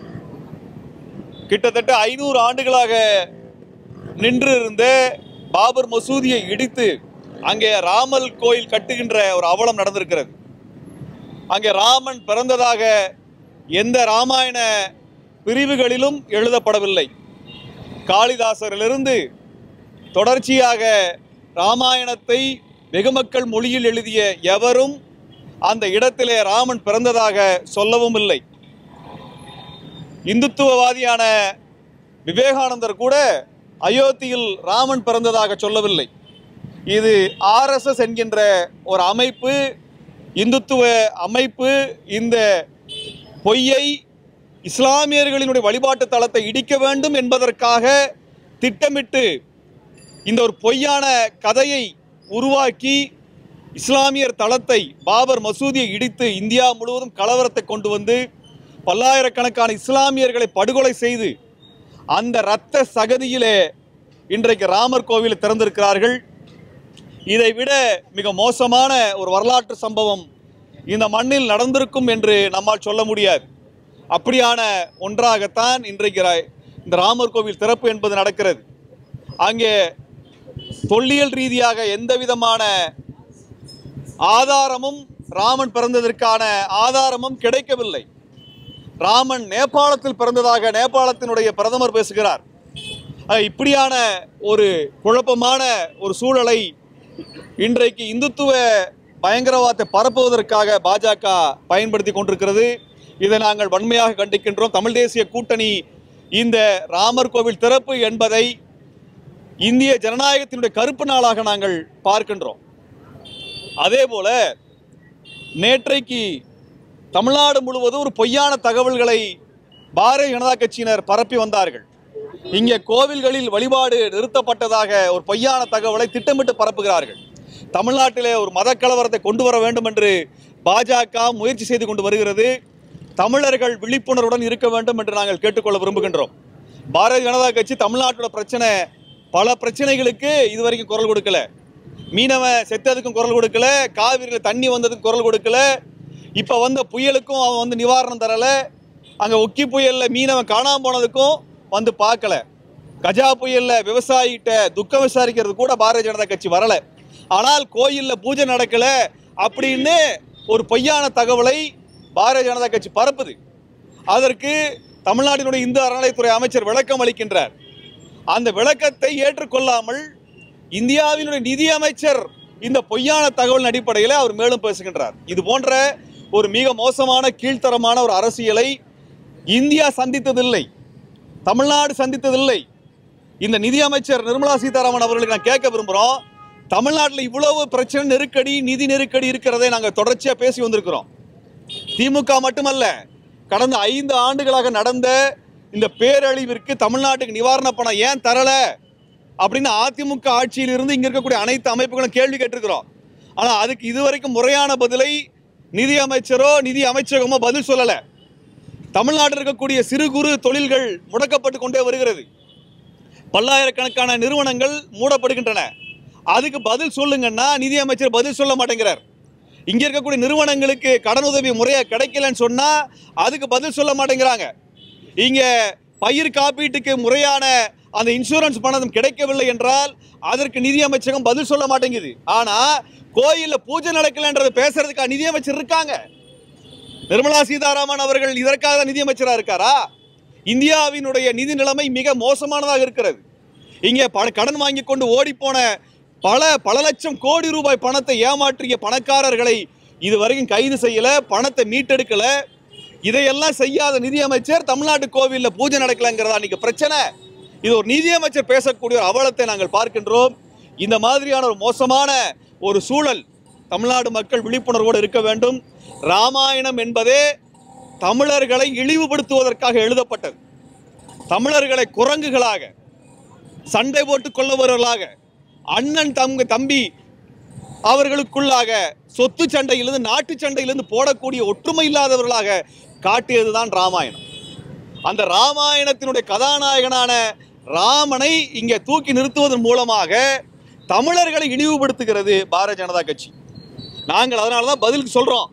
கிட்டத்தட்ட ஐநூறு ஆண்டுகளாக நின்று இருந்த பாபர் மசூதியை இடித்து அங்கே ராமல் கோயில் கட்டுகின்ற ஒரு அவலம் நடந்திருக்கிறது அங்கே ராமன் பிறந்ததாக எந்த ராமாயண பிரிவுகளிலும் எழுதப்படவில்லை காளிதாசரிலிருந்து தொடர்ச்சியாக ராமாயணத்தை வெகுமக்கள் மொழியில் எழுதிய எவரும் அந்த இடத்திலே ராமன் பிறந்ததாக சொல்லவும் இல்லை இந்துத்துவவாதியான விவேகானந்தர் கூட அயோத்தியில் ராமன் பிறந்ததாக சொல்லவில்லை இது ஆர்எஸ்எஸ் என்கின்ற ஒரு அமைப்பு இந்துத்துவ அமைப்பு இந்த பொய்யை இஸ்லாமியர்களினுடைய வழிபாட்டு தலத்தை இடிக்க வேண்டும் என்பதற்காக திட்டமிட்டு இந்த ஒரு பொய்யான கதையை உருவாக்கி இஸ்லாமியர் தளத்தை பாபர் மசூதியை இடித்து இந்தியா முழுவதும் கலவரத்தை கொண்டு வந்து பல்லாயிரக்கணக்கான இஸ்லாமியர்களை படுகொலை செய்து அந்த இரத்த சகதியிலே இன்றைக்கு ராமர் கோவில் திறந்திருக்கிறார்கள் இதை விட மிக மோசமான ஒரு வரலாற்று சம்பவம் இந்த மண்ணில் நடந்திருக்கும் என்று நம்மால் சொல்ல முடியாது அப்படியான ஒன்றாகத்தான் இன்றைக்கு ரா- இந்த ராமர் கோவில் திறப்பு என்பது நடக்கிறது அங்கே தொல்லியல் ரீதியாக எந்த விதமான ஆதாரமும் ராமன் பிறந்ததற்கான ஆதாரமும் கிடைக்கவில்லை ராமன் நேபாளத்தில் பிறந்ததாக நேபாளத்தினுடைய பிரதமர் பேசுகிறார் அஹ் இப்படியான ஒரு குழப்பமான ஒரு சூழலை இன்றைக்கு இந்துத்துவ பயங்கரவாதத்தை பரப்புவதற்காக பாஜக பயன்படுத்தி கொண்டிருக்கிறது இதை நாங்கள் வன்மையாக கண்டிக்கின்றோம் தமிழ் தேசிய கூட்டணி இந்த ராமர் கோவில் திறப்பு என்பதை இந்திய ஜனநாயகத்தினுடைய கருப்பு நாளாக நாங்கள் பார்க்கின்றோம் அதே போல நேற்றைக்கு தமிழ்நாடு முழுவதும் ஒரு பொய்யான தகவல்களை பாரதிய ஜனதா கட்சியினர் பரப்பி வந்தார்கள் இங்கே கோவில்களில் வழிபாடு நிறுத்தப்பட்டதாக ஒரு பொய்யான தகவலை திட்டமிட்டு பரப்புகிறார்கள் தமிழ்நாட்டிலே ஒரு மத கலவரத்தை கொண்டு வர வேண்டும் என்று பாஜக முயற்சி செய்து கொண்டு வருகிறது தமிழர்கள் விழிப்புணர்வுடன் இருக்க வேண்டும் என்று நாங்கள் கேட்டுக்கொள்ள விரும்புகின்றோம் பாரதிய ஜனதா கட்சி தமிழ்நாட்டோட பிரச்சனை பல பிரச்சனைகளுக்கு இதுவரைக்கும் குரல் கொடுக்கல மீனவன் செத்ததுக்கும் குரல் கொடுக்கல காவிரியில் தண்ணி வந்ததுக்கும் குரல் கொடுக்கல இப்போ வந்த புயலுக்கும் அவன் வந்து நிவாரணம் தரல அங்கே ஒக்கி புயலில் மீனவன் காணாமல் போனதுக்கும் வந்து பார்க்கல கஜா புயல்ல விவசாயிகிட்ட துக்கம் விசாரிக்கிறது கூட பாரதிய ஜனதா கட்சி வரல ஆனால் கோயில்ல பூஜை நடக்கல அப்படின்னு ஒரு பொய்யான தகவலை பாரதிய ஜனதா கட்சி பரப்புது அதற்கு தமிழ்நாட்டினுடைய இந்து அறநிலையத்துறை அமைச்சர் விளக்கம் அளிக்கின்றார் அந்த விளக்கத்தை ஏற்றுக்கொள்ளாமல் இந்தியாவினுடைய நிதி அமைச்சர் இந்த பொய்யான தகவலின் அடிப்படையில் அவர் மேலும் பேசுகின்றார் இது போன்ற ஒரு மிக மோசமான கீழ்த்தரமான ஒரு அரசியலை இந்தியா சந்தித்ததில்லை தமிழ்நாடு சந்தித்ததில்லை இந்த நிதி அமைச்சர் நிர்மலா சீதாராமன் அவர்களுக்கு நான் கேட்க விரும்புகிறோம் தமிழ்நாட்டில் இவ்வளவு பிரச்சனை நெருக்கடி நிதி நெருக்கடி இருக்கிறதை நாங்கள் தொடர்ச்சியாக பேசி வந்திருக்கிறோம் திமுக மட்டுமல்ல கடந்த ஐந்து ஆண்டுகளாக நடந்த இந்த பேரழிவிற்கு தமிழ்நாட்டுக்கு நிவாரண பணம் ஏன் தரல அப்படின்னு அதிமுக ஆட்சியில் இருந்து இங்க இருக்கக்கூடிய அனைத்து அமைப்புகளும் கேள்வி கேட்டிருக்கிறோம் ஆனா அதுக்கு இதுவரைக்கும் முறையான பதிலை நிதி அமைச்சரோ நிதி அமைச்சகமோ பதில் சொல்லல தமிழ்நாட்டில் இருக்கக்கூடிய சிறு குறு தொழில்கள் முடக்கப்பட்டு கொண்டே வருகிறது பல்லாயிரக்கணக்கான நிறுவனங்கள் மூடப்படுகின்றன அதுக்கு பதில் சொல்லுங்கன்னா நிதி அமைச்சர் பதில் சொல்ல மாட்டேங்கிறார் இங்க இருக்கக்கூடிய நிறுவனங்களுக்கு கடனுதவி முறையா கிடைக்கலன்னு சொன்னா அதுக்கு பதில் சொல்ல மாட்டேங்கிறாங்க இங்க பயிர் காப்பீட்டுக்கு முறையான அந்த இன்சூரன்ஸ் பணம் கிடைக்கவில்லை என்றால் அதற்கு நிதி அமைச்சகம் பதில் சொல்ல மாட்டேங்குது ஆனா கோயில்ல பூஜை நடக்கலன்றது பேசுறதுக்கு நிதி அமைச்சர் இருக்காங்க நிர்மலா சீதாராமன் அவர்கள் இதற்காக தான் நிதியமைச்சரா இருக்காரா இந்தியாவினுடைய நிதி நிலைமை மிக மோசமானதாக இருக்கிறது இங்கே ப- கடன் வாங்கி கொண்டு ஓடிப்போன பல பல லட்சம் கோடி ரூபாய் பணத்தை ஏமாற்றிய பணக்காரர்களை இதுவரைக்கும் கைது செய்யல பணத்தை மீட்டெடுக்கல இதையெல்லாம் செய்யாத நிதியமைச்சர் தமிழ்நாட்டு கோவிலில் பூஜை நடக்கலங்கிறதா இன்னைக்கு பிரச்சனை இது ஒரு நிதியமைச்சர் பேசக்கூடிய ஒரு அவலத்தை நாங்கள் பார்க்கின்றோம் இந்த மாதிரியான ஒரு மோசமான ஒரு சூழல் தமிழ்நாடு மக்கள் விழிப்புணர்வோடு இருக்க வேண்டும் ராமாயணம் என்பதே தமிழர்களை இழிவுபடுத்துவதற்காக எழுதப்பட்டது தமிழர்களை குரங்குகளாக சண்டை போட்டுக் கொள்ளவர்களாக அண்ணன் தங்க தம்பி அவர்களுக்குள்ளாக சொத்து சண்டையிலிருந்து நாட்டு சண்டையிலிருந்து போடக்கூடிய ஒற்றுமை இல்லாதவர்களாக காட்டியதுதான் ராமாயணம் அந்த ராமாயணத்தினுடைய கதாநாயகனான ராமனை இங்கே தூக்கி நிறுத்துவதன் மூலமாக தமிழர்களை இழிவுபடுத்துகிறது பாரதிய ஜனதா கட்சி நாங்கள் அதனால தான் பதிலுக்கு சொல்றோம்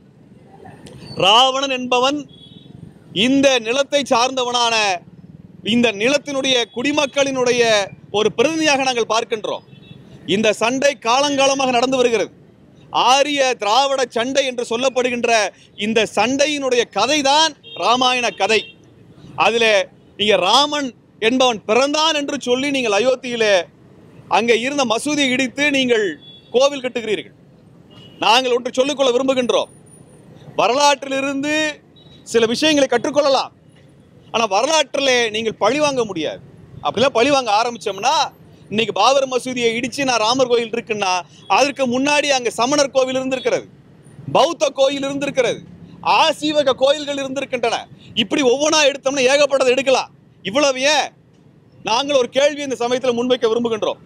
ராவணன் என்பவன் இந்த நிலத்தை சார்ந்தவனான இந்த நிலத்தினுடைய குடிமக்களினுடைய ஒரு பிரதிநிதியாக நாங்கள் பார்க்கின்றோம் இந்த சண்டை காலங்காலமாக நடந்து வருகிறது ஆரிய திராவிட சண்டை என்று சொல்லப்படுகின்ற இந்த சண்டையினுடைய கதை தான் ராமாயண கதை அதில் நீங்க ராமன் என்பவன் பிறந்தான் என்று சொல்லி நீங்கள் அயோத்தியிலே அங்கே இருந்த மசூதியை இடித்து நீங்கள் கோவில் கட்டுகிறீர்கள் நாங்கள் ஒன்று சொல்லிக்கொள்ள விரும்புகின்றோம் வரலாற்றிலிருந்து சில விஷயங்களை கற்றுக்கொள்ளலாம் ஆனால் வரலாற்றில் நீங்கள் பழி வாங்க முடியாது அப்படிலாம் பழி வாங்க ஆரம்பிச்சோம்னா இன்னைக்கு பாபர் மசூதியை இடிச்சு நான் ராமர் கோயில் இருக்குன்னா அதற்கு முன்னாடி அங்கே சமணர் கோவில் இருந்திருக்கிறது பௌத்த கோயில் இருந்திருக்கிறது ஆசீவக கோயில்கள் இருந்திருக்கின்றன இப்படி ஒவ்வொன்றா எடுத்தோம்னா ஏகப்பட்டதை எடுக்கலாம் இவ்வளவு ஏன் நாங்கள் ஒரு கேள்வி இந்த சமயத்தில் முன்வைக்க விரும்புகின்றோம்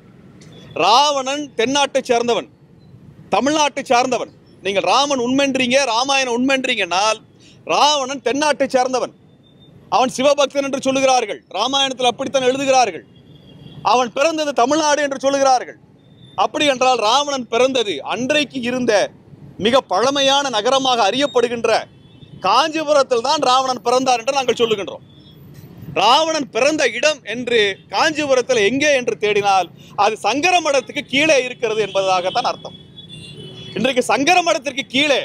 ராவணன் தென்னாட்டை சேர்ந்தவன் தமிழ்நாட்டை சார்ந்தவன் நீங்கள் ராமன் உண்மைன்றீங்க ராமாயணம் உண்மைன்றீங்கன்னால் ராவணன் தென்னாட்டை சேர்ந்தவன் அவன் சிவபக்தன் என்று சொல்லுகிறார்கள் ராமாயணத்தில் அப்படித்தான் எழுதுகிறார்கள் அவன் பிறந்தது தமிழ்நாடு என்று சொல்லுகிறார்கள் அப்படி என்றால் ராவணன் பிறந்தது அன்றைக்கு இருந்த மிக பழமையான நகரமாக அறியப்படுகின்ற காஞ்சிபுரத்தில் தான் ராவணன் பிறந்தார் என்று நாங்கள் சொல்லுகின்றோம் ராவணன் பிறந்த இடம் என்று காஞ்சிபுரத்தில் எங்கே என்று தேடினால் அது சங்கர மடத்துக்கு கீழே இருக்கிறது என்பதாகத்தான் அர்த்தம் இன்றைக்கு சங்கர மடத்திற்கு கீழே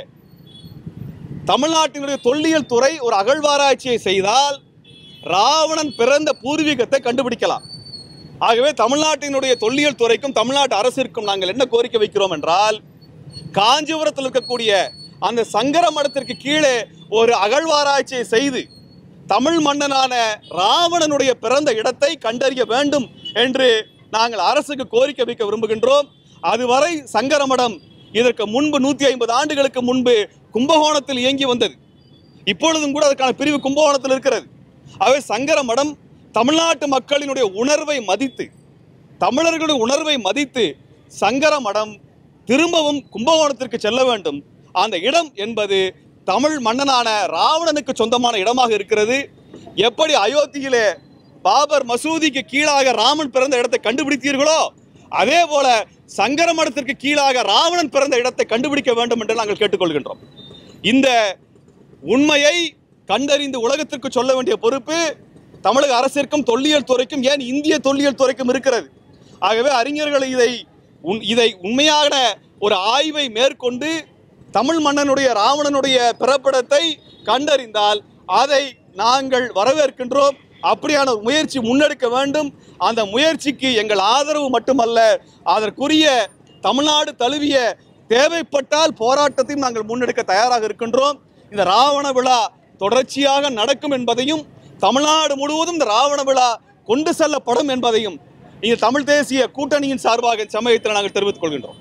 தமிழ்நாட்டினுடைய தொல்லியல் துறை ஒரு அகழ்வாராய்ச்சியை செய்தால் ராவணன் பிறந்த பூர்வீகத்தை கண்டுபிடிக்கலாம் ஆகவே தமிழ்நாட்டினுடைய தொல்லியல் துறைக்கும் தமிழ்நாட்டு அரசிற்கும் நாங்கள் என்ன கோரிக்கை வைக்கிறோம் என்றால் காஞ்சிபுரத்தில் இருக்கக்கூடிய அந்த சங்கர மடத்திற்கு கீழே ஒரு அகழ்வாராய்ச்சியை செய்து தமிழ் மன்னனான ராவணனுடைய பிறந்த இடத்தை கண்டறிய வேண்டும் என்று நாங்கள் அரசுக்கு கோரிக்கை வைக்க விரும்புகின்றோம் அதுவரை சங்கர மடம் இதற்கு முன்பு நூற்றி ஐம்பது ஆண்டுகளுக்கு முன்பு கும்பகோணத்தில் இயங்கி வந்தது இப்பொழுதும் கூட அதற்கான பிரிவு கும்பகோணத்தில் இருக்கிறது ஆகவே சங்கர மடம் தமிழ்நாட்டு மக்களினுடைய உணர்வை மதித்து தமிழர்களுடைய உணர்வை மதித்து சங்கர மடம் திரும்பவும் கும்பகோணத்திற்கு செல்ல வேண்டும் அந்த இடம் என்பது தமிழ் மன்னனான ராவணனுக்கு சொந்தமான இடமாக இருக்கிறது எப்படி அயோத்தியிலே பாபர் மசூதிக்கு கீழாக ராமன் பிறந்த இடத்தை கண்டுபிடித்தீர்களோ அதே போல சங்கர மடத்திற்கு கீழாக ராவணன் பிறந்த இடத்தை கண்டுபிடிக்க வேண்டும் என்று நாங்கள் கேட்டுக்கொள்கின்றோம் இந்த உண்மையை கண்டறிந்து உலகத்திற்கு சொல்ல வேண்டிய பொறுப்பு தமிழக அரசிற்கும் தொல்லியல் துறைக்கும் ஏன் இந்திய தொல்லியல் துறைக்கும் இருக்கிறது ஆகவே அறிஞர்கள் இதை உன் இதை உண்மையான ஒரு ஆய்வை மேற்கொண்டு தமிழ் மன்னனுடைய ராவணனுடைய பிறப்பிடத்தை கண்டறிந்தால் அதை நாங்கள் வரவேற்கின்றோம் அப்படியான ஒரு முயற்சி முன்னெடுக்க வேண்டும் அந்த முயற்சிக்கு எங்கள் ஆதரவு மட்டுமல்ல அதற்குரிய தமிழ்நாடு தழுவிய தேவைப்பட்டால் போராட்டத்தையும் நாங்கள் முன்னெடுக்க தயாராக இருக்கின்றோம் இந்த ராவண விழா தொடர்ச்சியாக நடக்கும் என்பதையும் தமிழ்நாடு முழுவதும் இந்த ராவண விழா கொண்டு செல்லப்படும் என்பதையும் இந்த தமிழ் தேசிய கூட்டணியின் சார்பாக சமயத்தில் நாங்கள் தெரிவித்துக் கொள்கின்றோம்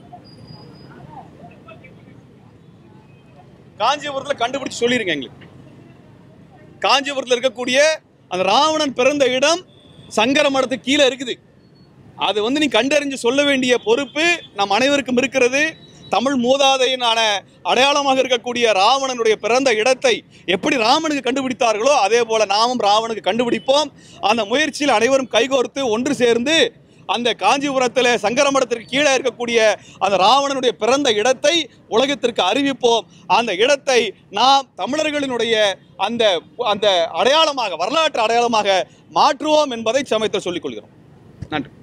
காஞ்சிபுரத்தில் கண்டுபிடிச்சு சொல்லிருங்க எங்களுக்கு காஞ்சிபுரத்தில் இருக்கக்கூடிய அந்த ராவணன் பிறந்த இடம் சங்கர மடத்துக்கு கீழே இருக்குது அது வந்து நீ கண்டறிஞ்சு சொல்ல வேண்டிய பொறுப்பு நம் அனைவருக்கும் இருக்கிறது தமிழ் மூதாதையினான அடையாளமாக இருக்கக்கூடிய ராவணனுடைய பிறந்த இடத்தை எப்படி ராமனுக்கு கண்டுபிடித்தார்களோ அதே போல நாமும் ராவனுக்கு கண்டுபிடிப்போம் அந்த முயற்சியில் அனைவரும் கைகோர்த்து ஒன்று சேர்ந்து அந்த காஞ்சிபுரத்தில் சங்கரமடத்திற்கு கீழே இருக்கக்கூடிய அந்த ராவணனுடைய பிறந்த இடத்தை உலகத்திற்கு அறிவிப்போம் அந்த இடத்தை நாம் தமிழர்களினுடைய அந்த அந்த அடையாளமாக வரலாற்று அடையாளமாக மாற்றுவோம் என்பதை சமயத்தில் சொல்லிக் கொள்கிறோம் நன்றி